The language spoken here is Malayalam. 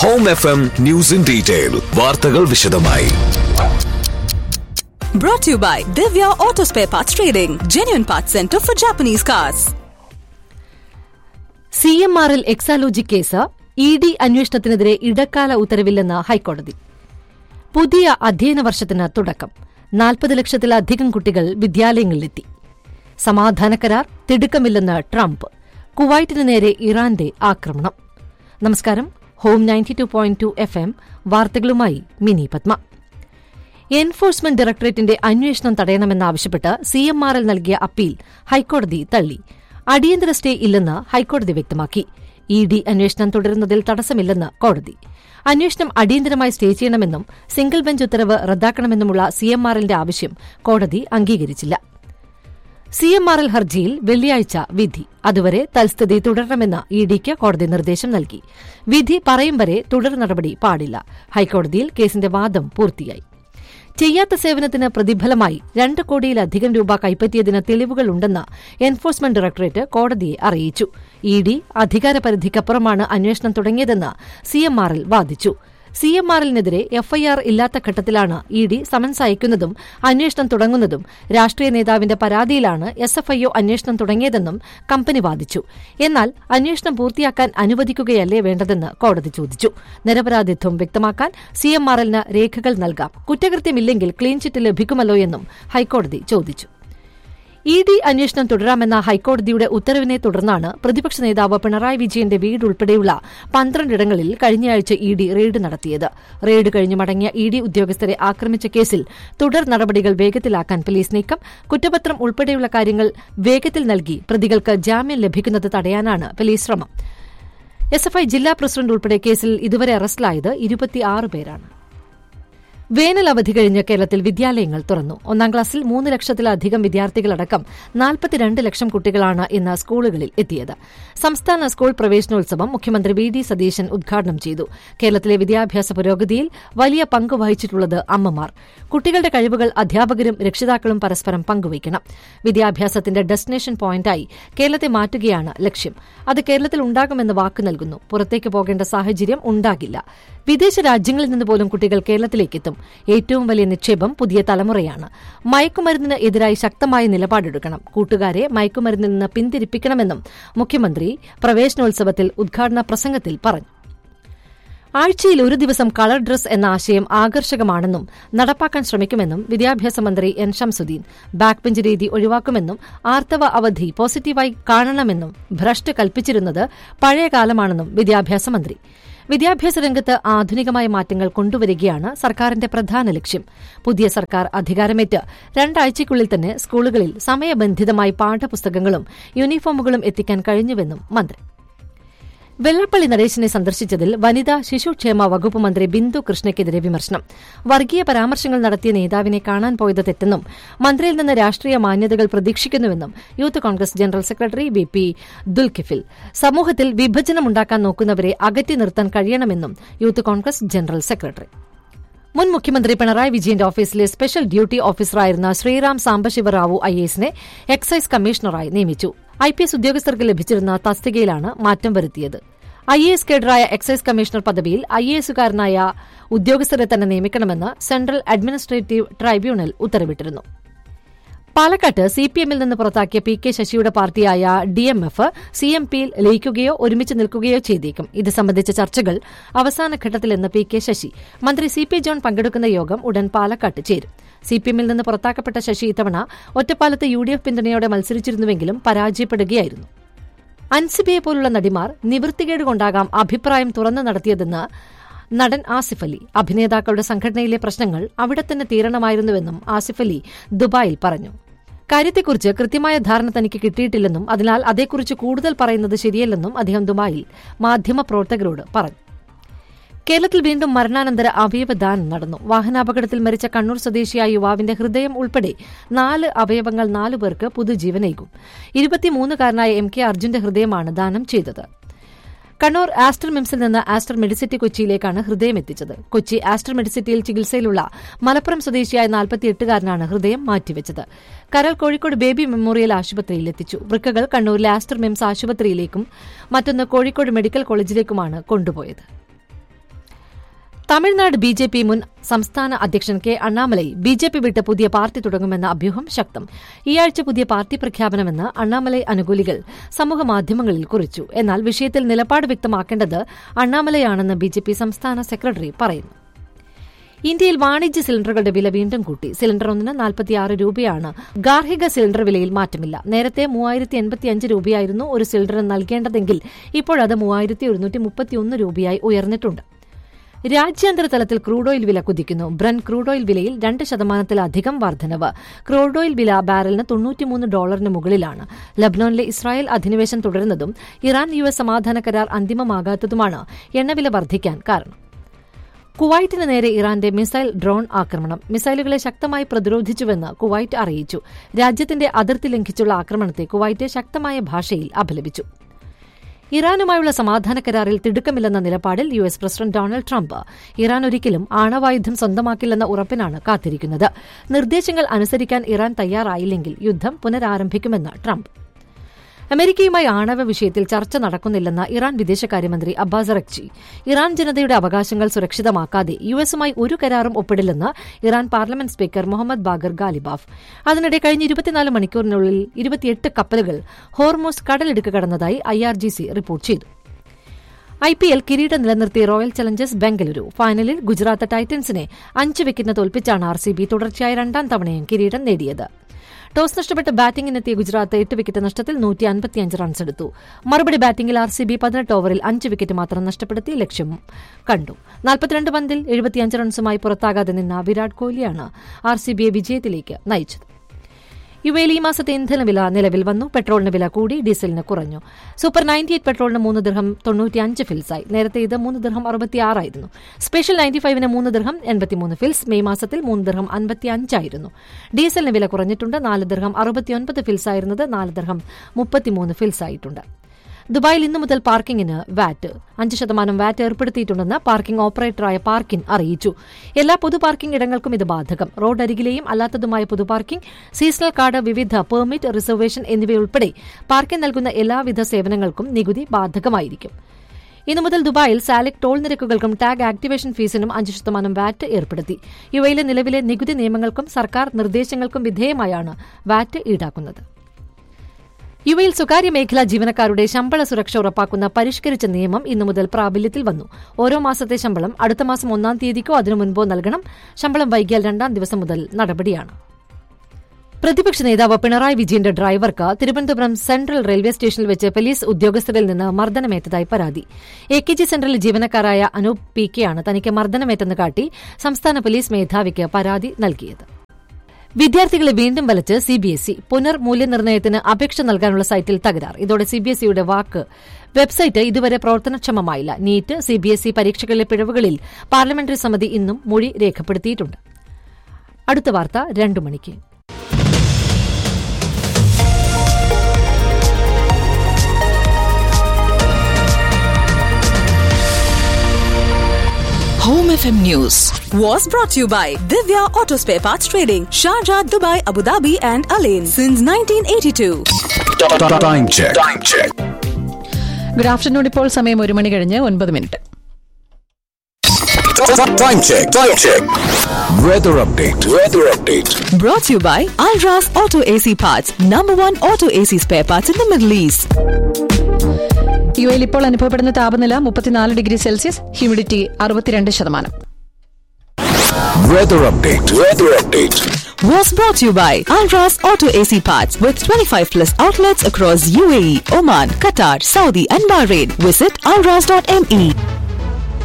Home F M news in detail വാർത്തകൾ വിശദമായി Brought to you by Divya Auto Spare Parts Trading, genuine parts center for Japanese cars. C M R L Exalogic case E D അന്വേഷണത്തിനെതിരെ ഇടക്കാല ഉത്തരവില്ലെന്ന് ഹൈക്കോടതി പുതിയ അധ്യയന വർഷത്തിന് തുടക്കം നാൽപ്പത് ലക്ഷത്തിലധികം കുട്ടികൾ വിദ്യാലയങ്ങളിലെത്തി സമാധാന കരാർ തിടുക്കമില്ലെന്ന് ട്രംപ് കുവൈറ്റിന് നേരെ ഇറാന്റെ ആക്രമണം നമസ്കാരം home ninety two point two F M വാർത്തകളുമായി മിനി പത്മ എൻഫോഴ്സ്മെന്റ് ഡയറക്ടറേറ്റിന്റെ അന്വേഷണം തടയണമെന്നാവശ്യപ്പെട്ട് സി എം ആർ എൽ നൽകിയ അപ്പീൽ ഹൈക്കോടതി തള്ളി അടിയന്തര സ്റ്റേ ഇല്ലെന്ന് ഹൈക്കോടതി വ്യക്തമാക്കി ഇ ഡി അന്വേഷണം തുടരുന്നതിൽ തടസ്സമില്ലെന്ന് കോടതി അന്വേഷണം അടിയന്തരമായി സ്റ്റേ ചെയ്യണമെന്നും സിംഗിൾ ബെഞ്ച് ഉത്തരവ് റദ്ദാക്കണമെന്നുമുള്ള സി എം ആർ എല്ലിന്റെ ആവശ്യം കോടതി അംഗീകരിച്ചില്ല സി എം ആർ എൽ ഹർജിയിൽ വെള്ളിയാഴ്ച വിധി അതുവരെ തൽസ്ഥിതി തുടരണമെന്ന് ഇ ഡിക്ക് കോടതി നിർദ്ദേശം നൽകി വിധി പറയും വരെ തുടർ നടപടി പാടില്ല ഹൈക്കോടതിയിൽ കേസിന്റെ വാദം പൂർത്തിയായി ചെയ്യാത്ത സേവനത്തിന് പ്രതിഫലമായി രണ്ട് കോടിയിലധികം രൂപ കൈപ്പറ്റിയതിന് തെളിവുകളുണ്ടെന്ന് എൻഫോഴ്സ്മെന്റ് ഡയറക്ടറേറ്റ് കോടതിയെ അറിയിച്ചു ഇ ഡി അധികാരപരിധിക്കപ്പുറമാണ് അന്വേഷണം തുടങ്ങിയതെന്ന് സി എം ആർ എൽ വാദിച്ചു സി എം ആർ എല്ലിനെതിരെ എഫ്ഐആർ ഇല്ലാത്ത ഘട്ടത്തിലാണ് ഇ ഡി സമൻസ് അയക്കുന്നതും അന്വേഷണം തുടങ്ങുന്നതും രാഷ്ട്രീയ നേതാവിന്റെ പരാതിയിലാണ് എസ് എഫ് ഐഒ അന്വേഷണം തുടങ്ങിയതെന്നും കമ്പനി വാദിച്ചു എന്നാൽ അന്വേഷണം പൂർത്തിയാക്കാൻ അനുവദിക്കുകയല്ലേ വേണ്ടതെന്ന് കോടതി ചോദിച്ചു നിരപരാധിത്വം വ്യക്തമാക്കാൻ സി എം ആർ എല്ലിന് രേഖകൾ നൽകാം കുറ്റകൃത്യമില്ലെങ്കിൽ ക്ലീൻ ചിറ്റ് ലഭിക്കുമല്ലോ എന്നും ഹൈക്കോടതി ചോദിച്ചു ഇ ഡി അന്വേഷണം തുടരാമെന്ന ഹൈക്കോടതിയുടെ ഉത്തരവിനെ തുടർന്നാണ് പ്രതിപക്ഷ നേതാവ് പിണറായി വിജയന്റെ വീട് ഉൾപ്പെടെയുള്ള പന്ത്രണ്ടിടങ്ങളിൽ കഴിഞ്ഞയാഴ്ച ഇ ഡി റെയ്ഡ് നടത്തിയത് റെയ്ഡ് കഴിഞ്ഞ് മടങ്ങിയ ഇ ഡി ഉദ്യോഗസ്ഥരെ ആക്രമിച്ച കേസിൽ തുടർ നടപടികൾ വേഗത്തിലാക്കാൻ പോലീസ് നീക്കം കുറ്റപത്രം ഉൾപ്പെടെയുള്ള കാര്യങ്ങൾ വേഗത്തിൽ നൽകി പ്രതികൾക്ക് ജാമ്യം ലഭിക്കുന്നത് തടയാനാണ് പോലീസ് ശ്രമം എസ് എഫ് ഐ ജില്ലാ പ്രസിഡന്റ് ഉൾപ്പെടെ കേസിൽ ഇതുവരെ അറസ്റ്റിലായത് ഇരുപത്തിയാറ് പേരാണ് വേനൽ അവധി കഴിഞ്ഞ് കേരളത്തിൽ വിദ്യാലയങ്ങൾ തുറന്നു ഒന്നാം ക്ലാസ്സിൽ മൂന്ന് ലക്ഷത്തിലധികം വിദ്യാർത്ഥികളടക്കം നാൽപ്പത്തിരണ്ട് ലക്ഷം കുട്ടികളാണ് ഇന്ന് സ്കൂളുകളിൽ എത്തിയത് സംസ്ഥാന സ്കൂൾ പ്രവേശനോത്സവം മുഖ്യമന്ത്രി വി ഡി സതീശൻ ഉദ്ഘാടനം ചെയ്തു കേരളത്തിലെ വിദ്യാഭ്യാസ പുരോഗതിയിൽ വലിയ പങ്ക് വഹിച്ചിട്ടുള്ളത് അമ്മമാർ കുട്ടികളുടെ കഴിവുകൾ അധ്യാപകരും രക്ഷിതാക്കളും പരസ്പരം പങ്കുവയ്ക്കണം വിദ്യാഭ്യാസത്തിന്റെ ഡെസ്റ്റിനേഷൻ പോയിന്റായി കേരളത്തെ മാറ്റുകയാണ് ലക്ഷ്യം അത് കേരളത്തിൽ ഉണ്ടാകുമെന്ന് വാക്ക് നൽകുന്നു പുറത്തേക്ക് പോകേണ്ട സാഹചര്യം ഉണ്ടാകില്ല വിദേശ രാജ്യങ്ങളിൽ നിന്ന് പോലും കുട്ടികൾ കേരളത്തിലേക്കെത്തും ഏറ്റവും വലിയ നിക്ഷേപം പുതിയ തലമുറയാണ് മയക്കുമരുന്നിന് എതിരായി ശക്തമായ നിലപാടെടുക്കണം കൂട്ടുകാരെ മയക്കുമരുന്നിൽ നിന്ന് പിന്തിരിപ്പിക്കണമെന്നും മുഖ്യമന്ത്രി പ്രവേശനോത്സവത്തിൽ ഉദ്ഘാടന പ്രസംഗത്തിൽ പറഞ്ഞു ആഴ്ചയിൽ ഒരു ദിവസം കളർ ഡ്രസ് എന്ന ആശയം ആകർഷകമാണെന്നും നടപ്പാക്കാൻ ശ്രമിക്കുമെന്നും വിദ്യാഭ്യാസ മന്ത്രി എൻ ഷംസുദ്ദീൻ ബാക്ക് ബെഞ്ച് രീതി ഒഴിവാക്കുമെന്നും ആർത്തവ അവധി പോസിറ്റീവായി കാണണമെന്നും ഭ്രഷ്ട് കൽപ്പിച്ചിരുന്നത് പഴയ കാലമാണെന്നും വിദ്യാഭ്യാസ മന്ത്രി വിദ്യാഭ്യാസ രംഗത്ത് ആധുനികമായ മാറ്റങ്ങൾ കൊണ്ടുവരികയാണ് സർക്കാരിന്റെ പ്രധാന ലക്ഷ്യം പുതിയ സർക്കാർ അധികാരമേറ്റ് രണ്ടാഴ്ചയ്ക്കുള്ളിൽ തന്നെ സ്കൂളുകളിൽ സമയബന്ധിതമായി പാഠപുസ്തകങ്ങളും യൂണിഫോമുകളും എത്തിക്കാൻ കഴിഞ്ഞുവെന്നും മന്ത്രി വെള്ളപ്പള്ളി നടേശനെ സന്ദർശിച്ചതിൽ വനിതാ ശിശുക്ഷേമ വകുപ്പ് മന്ത്രി ബിന്ദു കൃഷ്ണയ്ക്കെതിരെ വിമർശനം വർഗീയ പരാമർശങ്ങൾ നടത്തിയ നേതാവിനെ കാണാൻ പോയത് തെറ്റെന്നും മന്ത്രിയിൽ നിന്ന് രാഷ്ട്രീയ മാന്യതകൾ പ്രതീക്ഷിക്കുന്നുവെന്നും youth Congress general secretary B P Dulkifil സമൂഹത്തിൽ വിഭജനമുണ്ടാക്കാൻ നോക്കുന്നവരെ അകറ്റി നിർത്താൻ കഴിയണമെന്നും യൂത്ത് കോൺഗ്രസ് ജനറൽ സെക്രട്ടറി മുൻ മുഖ്യമന്ത്രി പിണറായി വിജയന്റെ ഓഫീസിലെ സ്പെഷ്യൽ ഡ്യൂട്ടി ഓഫീസറായിരുന്ന ശ്രീറാം സാംബശിവറാവു ഐ എസിനെ എക്സൈസ് കമ്മീഷണറായി നിയമിച്ചു ഐ പി എസ് ഉദ്യോഗസ്ഥർക്ക് ലഭിച്ചിരുന്ന തസ്തികയിലാണ് മാറ്റം വരുത്തിയത് ഐ എ എസ് കേഡറായ എക്സൈസ് കമ്മീഷണർ പദവിയിൽ ഐ എ എസുകാരനായ ഉദ്യോഗസ്ഥരെ തന്നെ നിയമിക്കണമെന്ന് സെൻട്രൽ അഡ്മിനിസ്ട്രേറ്റീവ് ട്രൈബ്യൂണൽ ഉത്തരവിട്ടിരുന്നു പാലക്കാട്ട് സി പി എമ്മിൽ നിന്ന് പുറത്താക്കിയ പി കെ ശശിയുടെ പാർട്ടിയായ D M F C M പിയിൽ ലയിക്കുകയോ ഒരുമിച്ച് നിൽക്കുകയോ ചെയ്തേക്കും ഇത് സംബന്ധിച്ച ചർച്ചകൾ അവസാന ഘട്ടത്തിലെന്ന് പി കെ ശശി മന്ത്രി സി പി ജോൺ പങ്കെടുക്കുന്ന യോഗം ഉടൻ പാലക്കാട്ട് ചേരും സി പി എമ്മിൽ നിന്ന് പുറത്താക്കപ്പെട്ട ശശി ഇത്തവണ ഒറ്റപ്പാലത്ത് യു ഡി എഫ് പിന്തുണയോടെ മത്സരിച്ചിരുന്നുവെങ്കിലും പരാജയപ്പെടുകയായിരുന്നു അൻസിബയെ പോലുള്ള നടിമാർ നിവൃത്തികേട് കൊണ്ടാകാം അഭിപ്രായം തുറന്നു നടത്തിയതെന്ന് നടൻ ആസിഫ് അലി അഭിനേതാക്കളുടെ സംഘടനയിലെ പ്രശ്നങ്ങൾ അവിടെ തന്നെ തീരണമായിരുന്നുവെന്നും ആസിഫ് അലി ദുബായിൽ പറഞ്ഞു കാര്യത്തെക്കുറിച്ച് കൃത്യമായ ധാരണ തനിക്ക് കിട്ടിയിട്ടില്ലെന്നും അതിനാൽ അതേക്കുറിച്ച് കൂടുതൽ പറയുന്നത് ശരിയല്ലെന്നും അദ്ദേഹം ദുബായിൽ മാധ്യമപ്രവർത്തകരോട് പറഞ്ഞു കേരളത്തിൽ വീണ്ടും മരണാനന്തര അവയവദാനം നടന്നു വാഹനാപകടത്തിൽ മരിച്ച കണ്ണൂർ സ്വദേശിയായ യുവാവിന്റെ ഹൃദയം ഉൾപ്പെടെ നാല് അവയവങ്ങൾ നാലു പേർക്ക് പുതുജീവനേകും ഇരുപത്തിമൂന്നുകാരനായ എം കെ അർജുന്റെ ഹൃദയമാണ് ദാനം ചെയ്തത് കണ്ണൂർ ആസ്റ്റർ മിംസിൽ നിന്ന് ആസ്റ്റർ മെഡിസിറ്റി കൊച്ചിയിലേക്കാണ് ഹൃദയം എത്തിച്ചത് കൊച്ചി ആസ്റ്റർ മെഡിസിറ്റിയിൽ ചികിത്സയിലുള്ള മലപ്പുറം സ്വദേശിയായ നാൽപ്പത്തിയെട്ടുകാരനാണ് ഹൃദയം മാറ്റിവെച്ചത് കരൾ കോഴിക്കോട് ബേബി മെമ്മോറിയൽ ആശുപത്രിയിൽ എത്തിച്ചു വൃക്കകൾ കണ്ണൂരിലെ ആസ്റ്റർ മിംസ് ആശുപത്രിയിലേക്കും മറ്റൊന്ന് കോഴിക്കോട് മെഡിക്കൽ കോളേജിലേക്കുമാണ് കൊണ്ടുപോയത് തമിഴ്നാട് ബി ജെ പി മുൻ സംസ്ഥാന അധ്യക്ഷൻ K Annamalai B J P വിട്ട് പുതിയ പാർട്ടി തുടങ്ങുമെന്ന അഭ്യൂഹം ശക്തം ഈ ആഴ്ച പുതിയ പാർട്ടി പ്രഖ്യാപനമെന്ന് അണ്ണാമലൈ അനുകൂലികൾ സമൂഹമാധ്യമങ്ങളിൽ കുറിച്ചു എന്നാൽ വിഷയത്തിൽ നിലപാട് വ്യക്തമാക്കേണ്ടത് അണ്ണാമലയാണെന്ന് ബി ജെ പി സംസ്ഥാന സെക്രട്ടറി പറയുന്നു ഇന്ത്യയിൽ വാണിജ്യ സിലിണ്ടറുകളുടെ വില വീണ്ടും കൂട്ടി സിലിണ്ടർ ഒന്നിന് നാൽപ്പത്തിയാറ് രൂപയാണ് ഗാർഹിക സിലിണ്ടർ വിലയിൽ മാറ്റമില്ല നേരത്തെ മൂവായിരത്തി എൺപത്തിയഞ്ച് രൂപയായിരുന്നു ഒരു സിലിണ്ടറിന് നൽകേണ്ടതെങ്കിൽ ഇപ്പോഴത് മൂവായിരത്തി ഒരുന്നൂറ്റി മുപ്പത്തിയൊന്ന് രൂപയായി ഉയർന്നിട്ടുണ്ട് രാജ്യാന്തര തലത്തിൽ ക്രൂഡ് ഓയിൽ വില കുതിക്കുന്നു ബ്രൻ ക്രൂഡ് ഓയിൽ വിലയിൽ രണ്ട് ശതമാനത്തിലധികം വർധനവ് ക്രൂഡ് ഓയിൽ വില ബാരലിന് തൊണ്ണൂറ്റിമൂന്ന് ഡോളറിന് മുകളിലാണ് ലബ്നോനിലെ ഇസ്രായേൽ അധിനിവേശം തുടരുന്നതും ഇറാൻ യു എസ് സമാധാന കരാർ അന്തിമമാകാത്തതുമാണ് എണ്ണവില വർദ്ധിക്കാൻ കാരണം കുവൈറ്റിന് നേരെ ഇറാന്റെ മിസൈൽ ഡ്രോൺ ആക്രമണം മിസൈലുകളെ ശക്തമായി പ്രതിരോധിച്ചുവെന്ന് കുവൈറ്റ് അറിയിച്ചു രാജ്യത്തിന്റെ അതിർത്തി ലംഘിച്ചുള്ള ആക്രമണത്തെ കുവൈറ്റ് ശക്തമായ ഭാഷയിൽ അപലപിച്ചു ഇറാനുമായുള്ള സമാധാന കരാറിൽ തിടുക്കമില്ലെന്ന നിലപാടിൽ U S president Donald Trump Iran ഒരിക്കലും ആണവായുധം സ്വന്തമാക്കില്ലെന്ന ഉറപ്പിനാണ് കാത്തിരിക്കുന്നത് നിർദ്ദേശങ്ങൾ അനുസരിക്കാൻ ഇറാൻ തയ്യാറായില്ലെങ്കിൽ യുദ്ധം പുനരാരംഭിക്കുമെന്ന് ട്രംപ് അമേരിക്കയുമായി ആണവ വിഷയത്തിൽ ചർച്ച നടക്കുന്നില്ലെന്ന ഇറാൻ വിദേശകാര്യമന്ത്രി അബ്ബാസ് റക്ചി ഇറാൻ ജനതയുടെ അവകാശങ്ങൾ സുരക്ഷിതമാക്കാതെ യു എസുമായി ഒരു കരാറും ഒപ്പിടില്ലെന്ന് Iran parliament speaker Mohammad Bagher Ghalibaf അതിനിടെ കഴിഞ്ഞ ഇരുപത്തിനാല് മണിക്കൂറിനുള്ളിൽ ഇരുപത്തിയെട്ട് കപ്പലുകൾ ഹോർമോസ് കടലിടുക്ക് കടന്നതായി I R G C report ചെയ്തു ഐ പി എൽ കിരീടം നിലനിർത്തിയ റോയൽ ചലഞ്ചേഴ്സ് ബംഗളൂരു ഫൈനലിൽ ഗുജറാത്ത് ടൈറ്റൻസിനെ അഞ്ച് വിക്കറ്റിന് തോൽപ്പിച്ചാണ് ആർ സി ബി തുടർച്ചയായ രണ്ടാം തവണയും കിരീടം നേടിയത് ടോസ് നഷ്ടപ്പെട്ട് ബാറ്റിംഗിനെത്തിയ ഗുജറാത്ത് എട്ട് വിക്കറ്റ് നഷ്ടത്തിൽ നൂറ്റി അൻപത്തിയഞ്ച് റൺസ് എടുത്തു മറുപടി ബാറ്റിംഗിൽ ആർ സി ബി പതിനെട്ട് ഓവറിൽ അഞ്ച് വിക്കറ്റ് മാത്രം നഷ്ടപ്പെടുത്തി ലക്ഷ്യം കണ്ടു നാൽപ്പത്തിരണ്ട് പന്തിൽ എഴുപത്തിയഞ്ച് റൺസുമായി പുറത്താകാതെ നിന്ന വിരാട് കോഹ്ലിയാണ് ആർ സി ബിയെ വിജയത്തിലേക്ക് നയിച്ചത് യുഎയിൽ ഈ മാസത്തെ ഇന്ധനവില നിലവിൽ വന്നു പെട്രോളിന് വില കൂടി ഡീസലിന് കുറഞ്ഞു സൂപ്പർ നയൻറ്റി എയ്റ്റ് പെട്രോളിന് മൂന്ന് ദിർഹം തൊണ്ണൂറ്റിയഞ്ച് ഫിൽസായി നേരത്തെ ഇത് മൂന്ന് ദിർഹം അറുപത്തിയാറായിരുന്നു സ്പെഷ്യൽ നയൻറ്റി ഫൈവിന് മൂന്ന് ദിർഹം എൺപത്തിമൂന്ന് ഫിൽസ് മെയ് മാസത്തിൽ മൂന്ന് ദിർഹം അൻപത്തിയഞ്ചായിരുന്നു ഡീസലിന് വില കുറഞ്ഞിട്ടുണ്ട് നാല് ദിർഹം അറുപത്തിയൊൻപത് ഫിൽസായിരുന്നത് നാല് ദിർഹം മുപ്പത്തിമൂന്ന് ഫിൽസായിട്ടുണ്ട് ദുബായിൽ ഇന്നു മുതൽ പാർക്കിംഗിന് വാറ്റ് അഞ്ച് ശതമാനം വാറ്റ് ഏർപ്പെടുത്തിയിട്ടുണ്ടെന്ന് പാർക്കിംഗ് ഓപ്പറേറ്ററായ പാർക്കിൻ അറിയിച്ചു എല്ലാ പൊതു പാർക്കിംഗ് ഇടങ്ങൾക്കും ഇത് ബാധകം റോഡ് അരികിലെയും അല്ലാത്തതുമായ പൊതു പാർക്കിംഗ് സീസണൽ കാർഡ് വിവിധ പെർമിറ്റ് റിസർവേഷൻ എന്നിവയുൾപ്പെടെ പാർക്കിംഗ് നൽകുന്ന എല്ലാവിധ സേവനങ്ങൾക്കും നികുതി ബാധകമായിരിക്കും ഇന്നു മുതൽ ദുബായിൽ സാലക് ടോൾ നിരക്കുകൾക്കും ടാഗ് ആക്ടിവേഷൻ ഫീസിനും അഞ്ച് ശതമാനം വാറ്റ് ഏർപ്പെടുത്തി യുവയിലെ നിലവിലെ നികുതി നിയമങ്ങൾക്കും സർക്കാർ നിർദ്ദേശങ്ങൾക്കും വിധേയമായാണ് വാറ്റ് ഈടാക്കുന്നത് യുഎയിൽ സ്വകാര്യ മേഖലാ ജീവനക്കാരുടെ ശമ്പള സുരക്ഷ ഉറപ്പാക്കുന്ന പരിഷ്കരിച്ച നിയമം ഇന്നു മുതൽ പ്രാബല്യത്തിൽ വന്നു ഓരോ മാസത്തെ ശമ്പളം അടുത്ത മാസം ഒന്നാം തീയതിക്കോ അതിനു മുൻപോ നൽകണം ശമ്പളം വൈകിയാൽ രണ്ടാം ദിവസം മുതൽ നടപടിയാണ് പ്രതിപക്ഷ നേതാവ് പിണറായി വിജയന്റെ ഡ്രൈവർക്ക് തിരുവനന്തപുരം സെൻട്രൽ റെയിൽവേ സ്റ്റേഷനിൽ വെച്ച് പോലീസ് ഉദ്യോഗസ്ഥരിൽ നിന്ന് മർദ്ദനമേറ്റതായി പരാതി എ കെ ജി സെന്ററിലെ ജീവനക്കാരായ അനൂപ് പി കെയാണ് തനിക്ക് മർദ്ദനമേറ്റെന്ന് കാട്ടി സംസ്ഥാന പോലീസ് മേധാവിക്ക് പരാതി നൽകിയത് വിദ്യാർത്ഥികളെ വീണ്ടും വലച്ച് സിബിഎസ്ഇ പുനർമൂല്യനിർണ്ണയത്തിന് അപേക്ഷ നൽകാനുള്ള സൈറ്റിൽ തകരാർ ഇതോടെ സിബിഎസ്ഇയുടെ വാക്ക് വെബ്സൈറ്റ് ഇതുവരെ പ്രവർത്തനക്ഷമമായില്ല നീറ്റ് സിബിഎസ്ഇ പരീക്ഷകളിലെ പിഴവുകളിൽ പാർലമെന്ററി സമിതി ഇന്നും മൊഴി രേഖപ്പെടുത്തിയിട്ടുണ്ട് അടുത്ത വാർത്ത രണ്ടു മണിക്ക് Home FM News was brought to you by Divya Auto Spare Parts Trading, Sharjah, Dubai, Abu Dhabi, and Alain since 1982. Time check. Time check. Good afternoon ഇപ്പോൾ സമയം ഒരു മണി കഴിഞ്ഞ് ഒൻപത് minute Time check. Time check. Weather update. Weather update. Brought to you by Alras Auto AC Parts, number one auto AC spare parts in the Middle East. U എയിൽ ഇപ്പോൾ അനുഭവപ്പെടുന്ന താപനില മുപ്പത്തിനാല് ഡിഗ്രി സെൽഷ്യസ് ഹ്യൂമിഡിറ്റി അറുപത്തിരണ്ട് ശതമാനം Weather update. Weather update. Was brought to you by Alras Auto AC Parts with 25 plus outlets across UAE, Oman, Qatar, Saudi, and Bahrain. Visit alras.me.